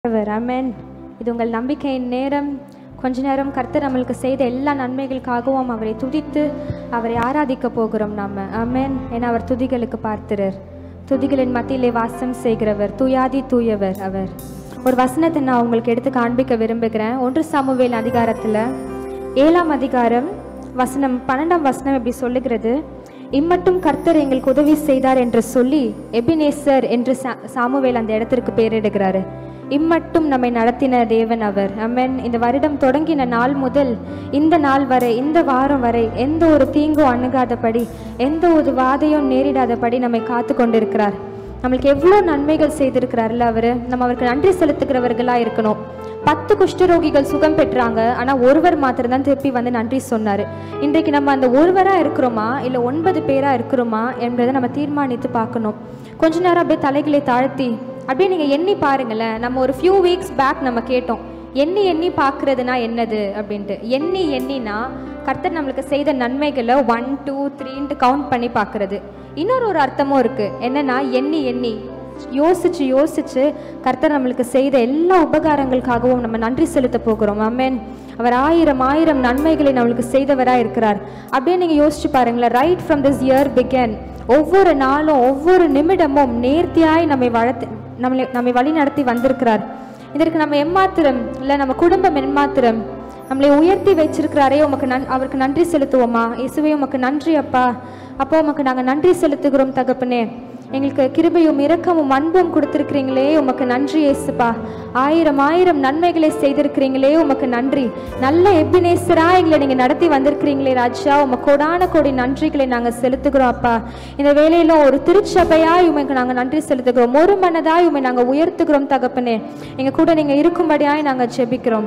ஆண்டவர் அமேன் இது உங்கள் நம்பிக்கையின் நேரம் கொஞ்ச நேரம் கர்த்தர் நம்மளுக்கு செய்த எல்லா நன்மைகளுக்காகவும் அவரை துதித்து அவரை ஆராதிக்க போகிறோம் நாம அமேன் ஏன்னா அவர் துதிகளுக்கு பார்த்திரர் துதிகளின் மத்தியிலே வாசம் செய்கிறவர் தூயாதி தூயவர் அவர் ஒரு வசனத்தை நான் உங்களுக்கு எடுத்து காண்பிக்க விரும்புகிறேன் ஒன்று சாமுவேல் அதிகாரத்தில் ஏழாம் அதிகாரம் வசனம் பன்னெண்டாம் வசனம் இப்படி சொல்லுகிறது இம்மட்டும் கர்த்தர் எங்களுக்கு உதவி செய்தார் என்று சொல்லி எபினேசர் என்று சா சாமுவேல் அந்த இடத்திற்கு பெயரிடுகிறாரு இம்மட்டும் நம்மை நடத்தின தேவன் அவர் அம்மன் இந்த வருடம் தொடங்கின நாள் முதல் இந்த நாள் வரை இந்த வாரம் வரை எந்த ஒரு தீங்கும் அணுகாதபடி எந்த ஒரு வாதையும் நேரிடாதபடி நம்மை காத்து கொண்டிருக்கிறார் நம்மளுக்கு எவ்வளோ நன்மைகள் செய்திருக்கிறார்ல அவர் நம்ம அவருக்கு நன்றி செலுத்துகிறவர்களா இருக்கணும் பத்து குஷ்டரோகிகள் சுகம் பெற்றாங்க ஆனா ஒருவர் மாத்திரம் தான் திருப்பி வந்து நன்றி சொன்னாரு இன்றைக்கு நம்ம அந்த ஒருவரா இருக்கிறோமா இல்ல ஒன்பது பேரா இருக்கிறோமா என்பதை நம்ம தீர்மானித்து பார்க்கணும் கொஞ்ச நேரம் அப்படியே தலைகளை தாழ்த்தி அப்படியே நீங்க எண்ணி பாருங்களேன் நம்ம ஒரு ஃபியூ வீக்ஸ் பேக் நம்ம கேட்டோம் எண்ணி எண்ணி பார்க்கறதுனா என்னது அப்படின்ட்டு எண்ணி எண்ணினா கர்த்தர் நம்மளுக்கு செய்த நன்மைகளை ஒன் டூ த்ரீன்ட்டு கவுண்ட் பண்ணி பார்க்கறது இன்னொரு ஒரு அர்த்தமும் இருக்கு என்னன்னா எண்ணி எண்ணி யோசிச்சு யோசிச்சு கர்த்தர் நம்மளுக்கு செய்த எல்லா உபகாரங்களுக்காகவும் நம்ம நன்றி செலுத்த போகிறோம் அமேன் அவர் ஆயிரம் ஆயிரம் நன்மைகளை நம்மளுக்கு செய்தவரா இருக்கிறார் அப்படியே நீங்க யோசிச்சு பாருங்களேன் right from this year begin ஒவ்வொரு நாளும் ஒவ்வொரு நிமிடமும் நேர்த்தியாய் நம்மை வளர்த்து நம்மளை நம்மை வழி நடத்தி வந்திருக்கிறார் இதற்கு நம்ம எம்மாத்திரம் இல்லை நம்ம குடும்பம் எம்மாத்திரம் நம்மளை உயர்த்தி வச்சிருக்கிறாரே உமக்கு நன் அவருக்கு நன்றி செலுத்துவோமா இயேசுவே உமக்கு நன்றி அப்பா அப்போ உமக்கு நாங்கள் நன்றி செலுத்துகிறோம் தகப்பனே எங்களுக்கு கிருபையும் இரக்கமும் அன்பும் கொடுத்துருக்கிறீங்களே உமக்கு நன்றி இயேசுப்பா ஆயிரம் ஆயிரம் நன்மைகளை செய்திருக்கிறீங்களே உமக்கு நன்றி நல்ல எப்பினேசரா எங்களை நீங்க நடத்தி வந்திருக்கிறீங்களே ராஜா உமக்கு கொடான கோடி நன்றிகளை நாங்க செலுத்துகிறோம் அப்பா இந்த வேலையில ஒரு திருச்சபையாய் உமக்கு நாங்க நன்றி செலுத்துகிறோம் ஒரு மனதாய் உமை நாங்க உயர்த்துகிறோம் தகப்பனே எங்க கூட நீங்க இருக்கும்படியாய் நாங்க ஜெபிக்கிறோம்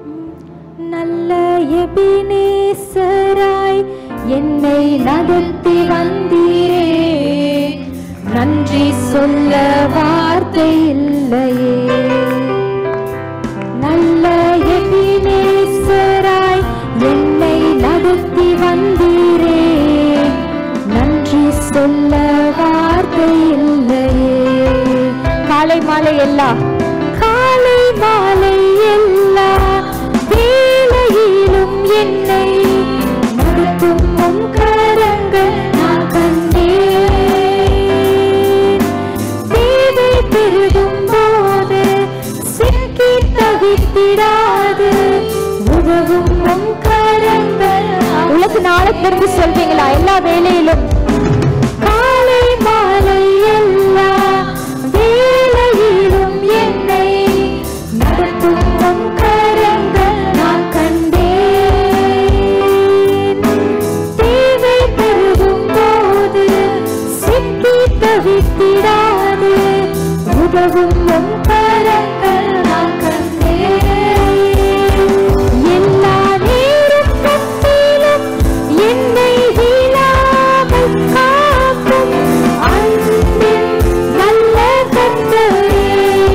நல்ல எபினேசராய் என்னை நடத்தி வந்தீரே நன்றி சொல்ல வார்த்தை இல்லையே நல்ல எபினேசராய் என்னை நடத்தி வந்தீரே நன்றி சொல்ல வார்த்தை இல்லையே காலை மாலை எல்லா காலை மாலை எல்லா வேளையிலும் என்னை நடத்தும் உம் கரங்கள் நான் கண்டேன் தேவை பெருகும் போது சிக்கி தவித்திடாது உதவும் உம் கரங்கள் உலக நாளத்திற்கு சொல்வீங்களா எல்லா வேலையிலும் காலை மாலை எல்லா வேளையிலும் என்னை நடத்தும் உம் கரங்கள் நான் கண்டேன் தேவை பெருகும் போது சிக்கி தவித்திடாது உதவும் உம் கரங்கள் நான் கண்டேன் எல்லா நேரத்திலும் என்னை வீழாமல் காக்கும் அன்பின் நல்ல கர்த்தரே.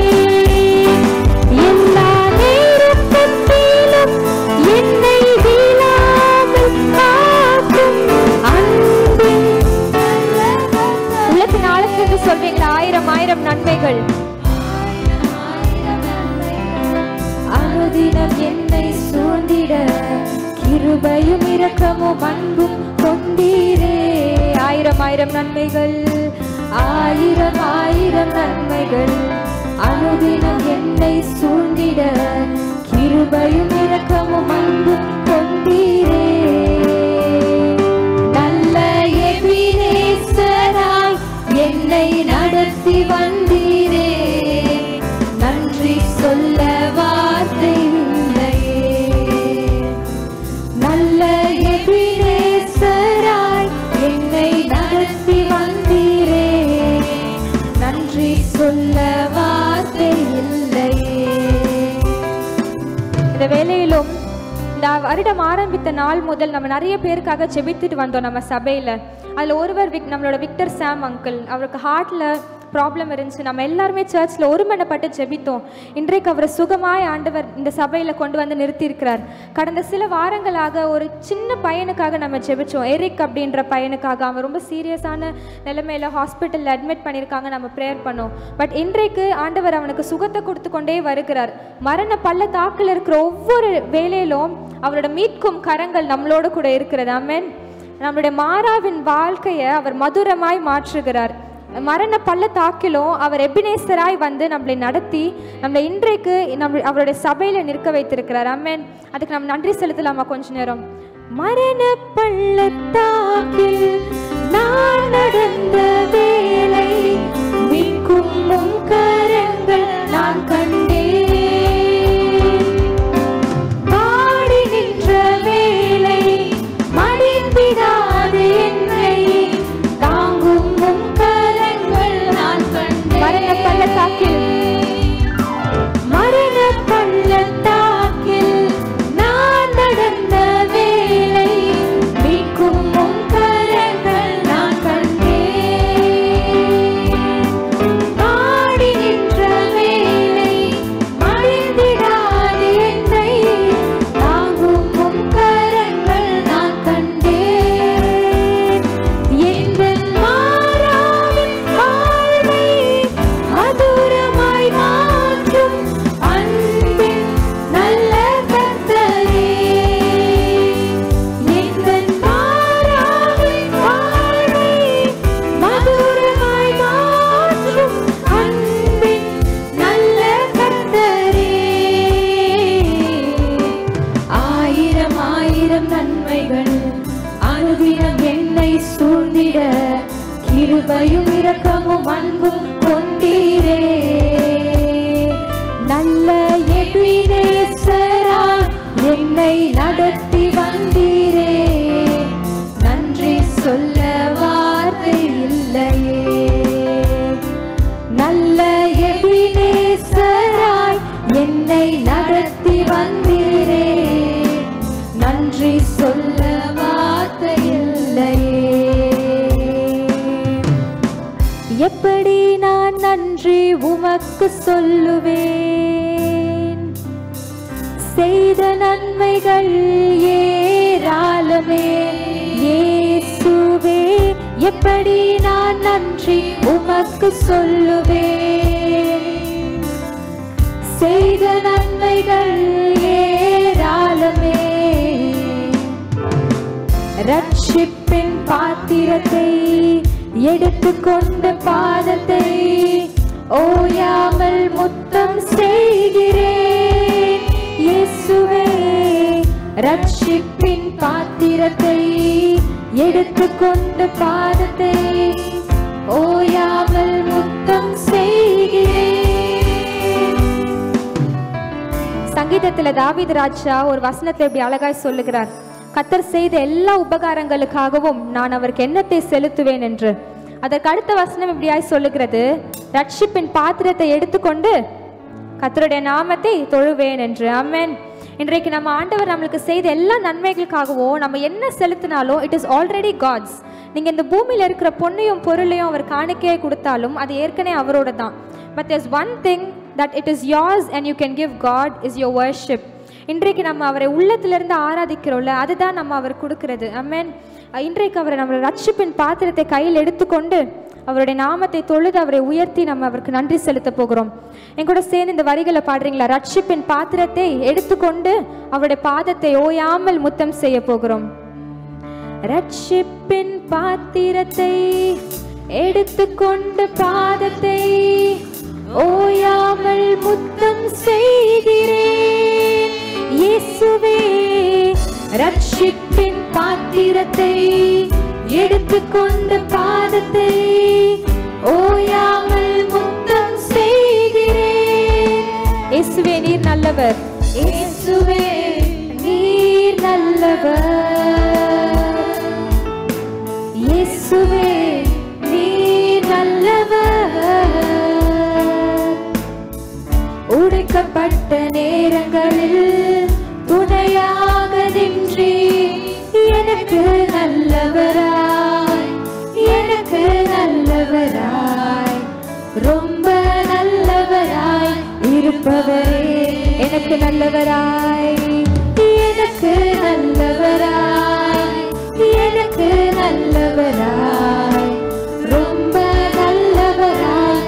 எல்லா நேரத்திலும் என்னை வீழாமல் காக்கும் அன்பின் நல்ல கர்த்தரே. உலக நாளுக்கு சொல்வீங்களா ஆயிரம் ஆயிரம் நன்மைகள் அனுதினம் என்னை சூழ்ந்திட கிருபையும் இரக்கமும் அன்பும் கொண்டீரே ஆயிரம் ஆயிரம் நன்மைகள் ஆயிரம் ஆயிரம் நன்மைகள் அனுதினம் என்னை சூழ்ந்திட கிருபையும் இரக்கமும் அன்பும் கொண்டீரே நல்ல எபினேசராய் என்னை நடத்தி வந்தீரே நன்றி சொல்ல வார்த்தை இல்லையே நல்ல எபினேசராய் என்னை நடத்தி வந்தீரே நன்றி சொல்ல வார்த்தை இல்லையே இந்த வேலையிலும் இந்த வருடம் ஆரம்பித்த நாள் முதல் நம்ம நிறைய பேருக்காக ஜெபித்துட்டு வந்தோம் நம்ம சபையில் அதில் ஒருவர் விக் நம்மளோட விக்டர் சாம் அங்கிள் அவருக்கு ஹார்ட்டில் ப்ராப்ளம் இருந்துச்சு நம்ம எல்லாருமே சர்ச்சில் ஒருமனப்பட்டு ஜெபித்தோம் இன்றைக்கு அவரை சுகமாய் ஆண்டவர் இந்த சபையில் கொண்டு வந்து நிறுத்தியிருக்கிறார் கடந்த சில வாரங்களாக ஒரு சின்ன பையனுக்காக நம்ம ஜெபிச்சோம் எரிக் அப்படின்ற பையனுக்காக அவன் ரொம்ப சீரியஸான நிலைமையில் ஹாஸ்பிட்டலில் அட்மிட் பண்ணியிருக்காங்க நம்ம ப்ரேயர் பண்ணோம் பட் இன்றைக்கு ஆண்டவர் அவனுக்கு சுகத்தை கொடுத்து கொண்டே வருகிறார் மரண பள்ளத்தாக்கில் இருக்கிற ஒவ்வொரு வேலையிலும் அவரோட மீட்கும் கரங்கள் நம்மளோடு கூட இருக்கிறது ஆமென் நம்மளுடைய மாறாவின் வாழ்க்கையை அவர் மதுரமாய் மாற்றுகிறார் மரண பள்ளத்தாக்கிலும் அவர் எபினேசராய் வந்து நம்மளை நடத்தி நம்மளை இன்றைக்கு நம்ம அவருடைய சபையில் நிற்க வைத்திருக்கிறார் ஆமென் அதுக்கு நம்ம நன்றி செலுத்தலாமா கொஞ்ச நேரம் மரண பள்ளத்தாக்கில் நான் நடந்த வேலை மீட்கும் உம் கரங்கள் நான் கண்டேன் பாடி நின்ற வேளை மடிந்திடாது என்னை தாங்கும் உம் கரங்கள் நான் கண்டேன் மரண பள்ளத்தாக்கில் மரண பள்ளத்தாக்கில் நான் நடந்த வேளை மீட்கும் உம் கரங்கள் நான் கண்டேன் பாடி நின்ற வேளை மடிந்திடாது என்னை தாங்கும் உம் கரங்கள் நான் கண்டேன் எங்கள் மாறாவின் வாழ்வை மதுரமாய் மாற்றும் அன்பின் நல்ல கர்த்தரே எங்கள் மாறாவின் வாழ்வை மதுரமாய் மாற்றும் அன்பின் நல்ல கர்த்தரே ஆயிரம் ஆயிரம் நன்மைகள் அனுதினம் என்னை சூழ்ந்திட கிருபையும் இரக்கமும் அன்பும் கொண்டீரே நல்ல எபினேசரா என்னை நடத்தி வந்தீரே நன்றி சொல்ல வார்த்தை இல்லையே நல்ல எபினேசராய் என்னை நடத்தி வந்தீரே நன்றி சொல்ல வார்த்தை இல்லையே எப்படி நான் நன்றி உமக்கு சொல்லுவேன் செய்த நன்மைகள் ஏராளமே இயேசுவே எப்படி நான் நன்றி உமக்கு சொல்லுவேன் செய்த நன்மைகள் ஏராளமே ரட்சிப்பின் பாத்திரத்தை எடுத்துக்கொண்ட பாதத்தை ஓயாமல் முத்தம் செய்கிறேன் இயேசுவே ரட்சிப்பின் பாத்திரத்தை எடுத்துக்கொண்ட பாதத்தை ஓயாமல் முத்தம் செய்கிறேன் சங்கீதத்துல தாவீது ராஜா ஒரு வசனத்தை இப்படி அழகாய் சொல்லுகிறார் கத்தர் செய்த எல்லா உபகாரங்களுக்காகவும் நான் அவருக்கு எண்ணத்தை செலுத்துவேன் என்று அதற்கு அடுத்த வசனம் இப்படியாய் சொல்லுகிறது ரட்சிப்பின் பாத்திரத்தை எடுத்துக்கொண்டு கத்தருடைய நாமத்தை தொழுவேன் என்று ஆமென் இன்றைக்கு நம்ம ஆண்டவர் நம்மளுக்கு செய்த எல்லா நன்மைகளுக்காகவும் நம்ம என்ன செலுத்தினாலும் இட் இஸ் ஆல்ரெடி காட்ஸ் நீங்கள் இந்த பூமியில் இருக்கிற பொண்ணையும் பொருளையும் அவர் காணிக்கையை கொடுத்தாலும் அது ஏற்கனவே அவரோட தான் but there's one thing that it is yours and you can give God is your worship இன்றைக்கு நம்ம அவரை உள்ளத்திலிருந்து ஆராதிக்கிறோம்ல அதுதான் நம்ம அவர் கொடுக்கிறது அம்மேன் இன்றைக்கு அவரை நம்ம ரட்சிப்பின் பாத்திரத்தை கையில் எடுத்துக்கொண்டு அவருடைய நாமத்தை தொழுது அவரை உயர்த்தி நம்ம அவருக்கு நன்றி செலுத்த போகிறோம் என் கூட சேர்ந்து இந்த வரிகளை பாடுறீங்களா ரட்சிப்பின் பாத்திரத்தை எடுத்துக்கொண்டு அவருடைய பாதத்தை ஓயாமல் முத்தம் செய்ய போகிறோம் ரட்சிப்பின் பாத்திரத்தை எடுத்துக்கொண்டு பாதத்தை ஓயாமல் முத்தம் செய்கிறேன் இயேசுவே ரட்சிப்பின் பாத்திரத்தை எடுத்துக்கொண்டு பாதத்தை ஓயாமல் முத்தம் செய்கிறேன் இயேசுவே நீர் நல்லவர் இயேசுவே நீர் நல்லவர் இயேசுவே நீர் நல்லவர் உடைக்கப்பட்ட நேரங்களில் துணையாக நின்றி எனக்கு நல்லவராய் எனக்கு நல்லவராய் ரொம்ப நல்லவராய் இருப்பவரே எனக்கு நல்லவராய் எனக்கு நல்லவராய் எனக்கு நல்லவராய் ரொம்ப நல்லவராய்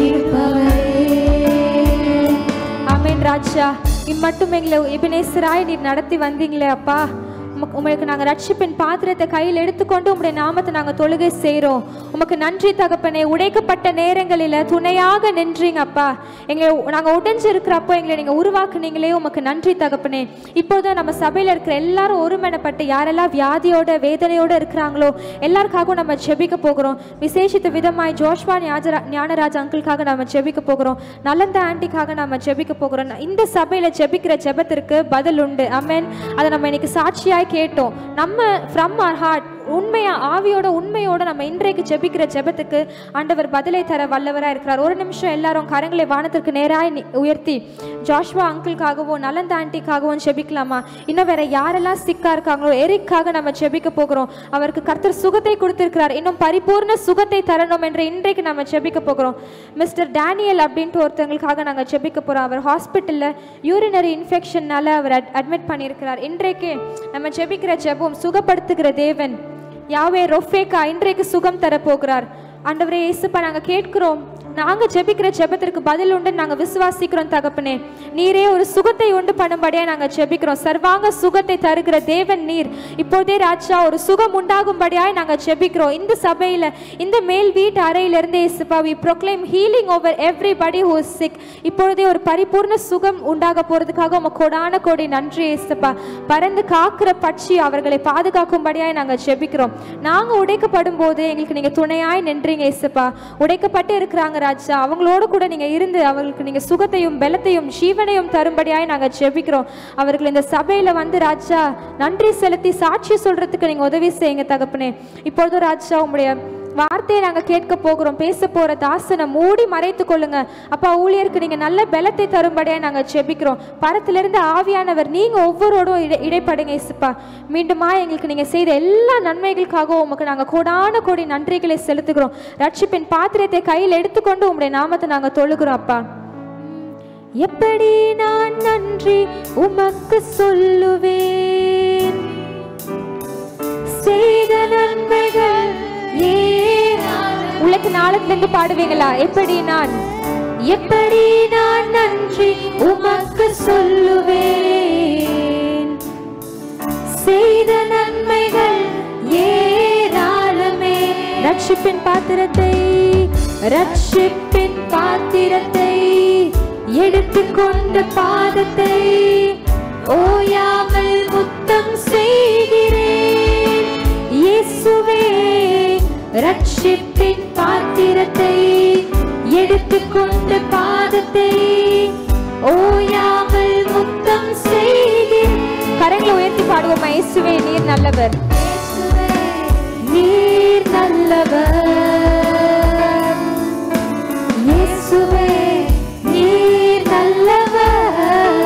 இருப்பவரே ஆமென் ராஜா இம்மட்டும் எங்களை எபினேசராய் நீர் நடத்தி வந்தீங்களே அப்பா உமக்கு உங்களுக்கு நாங்கள் ரட்சிப்பின் பாத்திரத்தை கையில் எடுத்துக்கொண்டு உம்முடைய நாமத்தை நாங்கள் தொழுகை செய்கிறோம் உமக்கு நன்றி தகப்பனே உடைக்கப்பட்ட நேரங்களில் துணையாக நின்றீங்க அப்பா எங்களை நாங்கள் உடைஞ்சு இருக்கிறப்போ எங்களை நீங்கள் உருவாக்குனீங்களே உமக்கு நன்றி தகப்பனே இப்போதான் நம்ம சபையில் இருக்கிற எல்லாரும் ஒருமனப்பட்டு யாரெல்லாம் வியாதியோட வேதனையோட இருக்கிறாங்களோ எல்லாருக்காகவும் நம்ம ஜெபிக்க போகிறோம் விசேஷித்த விதமாய் ஜோஷ்வா ஞாஜரா ஞானராஜ் அங்கிளுக்காக நம்ம ஜெபிக்க போகிறோம் நலந்த ஆண்டிக்காக நம்ம ஜெபிக்க போகிறோம் இந்த சபையில் ஜெபிக்கிற ஜெபத்திற்கு பதில் உண்டு அமேன் அதை நம்ம இன்னைக்கு சாட்சியாய் கேட்டோம் நம்ம ஃப்ரம் our ஹார்ட் உண்மையா ஆவியோட உண்மையோட நம்ம இன்றைக்கு ஜெபிக்கிற ஜெபத்துக்கு ஆண்டவர் பதிலை தர வல்லவரா இருக்கிறார் ஒரு நிமிஷம் எல்லாரும் கரங்களை வானத்திற்கு நேராய் நி- உயர்த்தி ஜாஷ்வா அங்கிள்காகவும் நலந்த ஆண்டிக்காகவும் ஜெபிக்கலாமா இன்னும் வேற யாரெல்லாம் சிக்கா இருக்காங்களோ எரிக்காக நம்ம ஜெபிக்க போகிறோம் அவருக்கு கர்த்தர் சுகத்தை கொடுத்திருக்கிறார் இன்னும் பரிபூர்ண சுகத்தை தரணும் என்று இன்றைக்கு நம்ம ஜெபிக்க போகிறோம் மிஸ்டர் டேனியல் அப்படின்ட்டு ஒருத்தவங்களுக்காக நாங்கள் ஜெபிக்க போகிறோம் அவர் ஹாஸ்பிட்டலில் யூரினரி இன்ஃபெக்ஷன்னால அவர் அட்மிட் பண்ணியிருக்கிறார் இன்றைக்கு நம்ம ஜெபிக்கிற ஜெபம் சுகப்படுத்துகிற தேவன் யாவே ரொஃபேக்கா இன்றைக்கு சுகம் தரப்போகிறார் ஆண்டவரே இயேசுப்பா நாங்கள் கேட்கிறோம் நாங்கள் ஜெபிக்கிற ஜெபத்திற்கு பதில் உண்டு நாங்கள் விசுவாசிக்கிறோம் தகப்பனே நீரே ஒரு சுகத்தை உண்டு பண்ணும்படியாக நாங்கள் ஜெபிக்கிறோம் சர்வாங்க சுகத்தை தருகிற தேவன் நீர் இப்போதே ராஜா ஒரு சுகம் உண்டாகும்படியாய் நாங்கள் ஜெபிக்கிறோம் இந்த சபையில் இந்த மேல் வீட்டு அறையிலிருந்து இயேசுப்பா we proclaim healing over everybody who sick இப்பொழுதே ஒரு பரிபூர்ண சுகம் உண்டாக போகிறதுக்காக உமக்கு கொடான கோடி நன்றி இயேசுப்பா பறந்து காக்கிற பட்சி அவர்களை பாதுகாக்கும்படியாய் நாங்கள் ஜெபிக்கிறோம் நாங்கள் உடைக்கப்படும் போது எங்களுக்கு நீங்கள் துணையாய் நின்றீங்க இயேசுப்பா உடைக்கப்பட்டு இருக்கிறாங்க ராஜா அவங்களோட கூட நீங்கள் இருந்து அவர்களுக்கு நீங்கள் சுகத்தையும் பலத்தையும் ஜீவனையும் தரும்படியாய் நாங்கள் ஜெபிக்கிறோம் அவர்கள் இந்த சபையில் வந்து ராஜா நன்றி செலுத்தி சாட்சி சொல்றதுக்கு நீங்கள் உதவி செய்யுங்க தகப்பனே இப்பொழுதும் ராஜா உங்களுடைய வார்த்தையை நாங்கள் கேட்க போகிறோம் பேச போகிற தாசனை மூடி மறைத்து கொள்ளுங்க அப்பா ஊழியருக்கு நீங்கள் நல்ல பலத்தை தரும்படியாக நாங்கள் ஜெபிக்கிறோம் பரத்திலிருந்து ஆவியானவர் நீங்கள் ஒவ்வொருவரோடும் இடை இடைப்படுங்க இசுப்பா மீண்டுமா எங்களுக்கு நீங்கள் செய்த எல்லா நன்மைகளுக்காகவும் உமக்கு நாங்கள் கோடான கோடி நன்றிகளை செலுத்துகிறோம் ரட்சிப்பின் பாத்திரத்தை கையில் எடுத்துக்கொண்டு உங்களுடைய நாமத்தை நாங்கள் தொழுகிறோம் அப்பா எப்படி நான் நன்றி உமக்கு சொல்லுவேன் செய்த நன்மைகள் ஏராளம். உலக நாளத்திலிருந்து பாடுவீங்களா எப்படி நான் எப்படி நான் நன்றி உமக்கு சொல்லுவேன் செய்த நன்மைகள் ஏராளமே ரட்சிப்பின் பாத்திரத்தை ரட்சிப்பின் பாத்திரத்தை எடுத்துக்கொண்ட பாதத்தை ஓயாமல் முத்தம் செய்கிறேன் இயேசுவே ரட்சிப்பின் பாத்திரத்தை எடுத்துக்கொண்ட பாதத்தை ஓயாமல் முத்தம் செய்கிறேன் கரங்களை உயர்த்தி பாடுவோமா இயேசுவே நீர் நல்லவர் நீர் நல்லவர் இயேசுவே நீர் நல்லவர்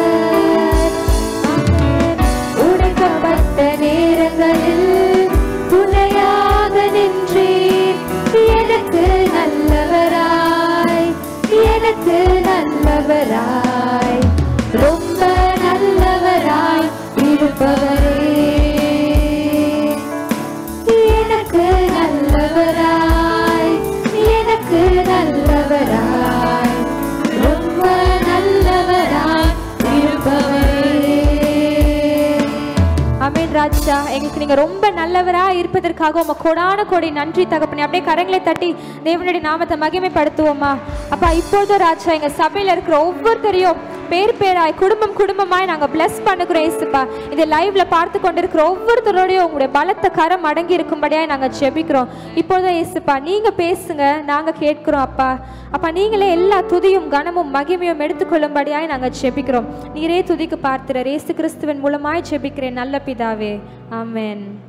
ஆமென். உடைக்கப்பட்ட நேரங்களில் துணையாக நின்றீர் எனக்கு நல்லவராய் எனக்கு நல்லவராய் ரொம்ப நல்லவராய் இருப்பவரே எனக்கு நல்லவராய் எனக்கு நல்லவராய் ரொம்ப நல்லவராய் இருப்பவரே அமீன் ராஜா எங்களுக்கு நீங்க ரொம்ப நல்லவரா இருப்பதற்காக உங்க கொடான கொடி நன்றி தகப்பனே அப்படியே கரங்களை தட்டி தேவனுடைய நாமத்தை மகிமைப்படுத்துவோமா அப்பா இப்பொழுதும் ராஜா எங்க சபையில இருக்கிற ஒவ்வொருத்தரையும் பேர் பேராய் குடும்பம் குடும்பமாய் நாங்க பிளஸ் பண்ணுகிறோம் ஏசுப்பா இதை லைவ்ல பார்த்து கொண்டிருக்கிற ஒவ்வொருத்தரோடையும் உங்களுடைய பலத்த கரம் அடங்கி இருக்கும்படியாய் நாங்க ஜெபிக்கிறோம் இப்பொழுதும் ஏசுப்பா நீங்க பேசுங்க நாங்க கேட்கிறோம் அப்பா அப்பா நீங்களே எல்லா துதியும் கனமும் மகிமையும் எடுத்துக்கொள்ளும்படியாய் நாங்க ஜெபிக்கிறோம் நீரே துதிக்கு பார்த்திர இயேசு கிறிஸ்துவின் மூலமாய் ஜெபிக்கிறேன் நல்ல பிதாவே ஆமென்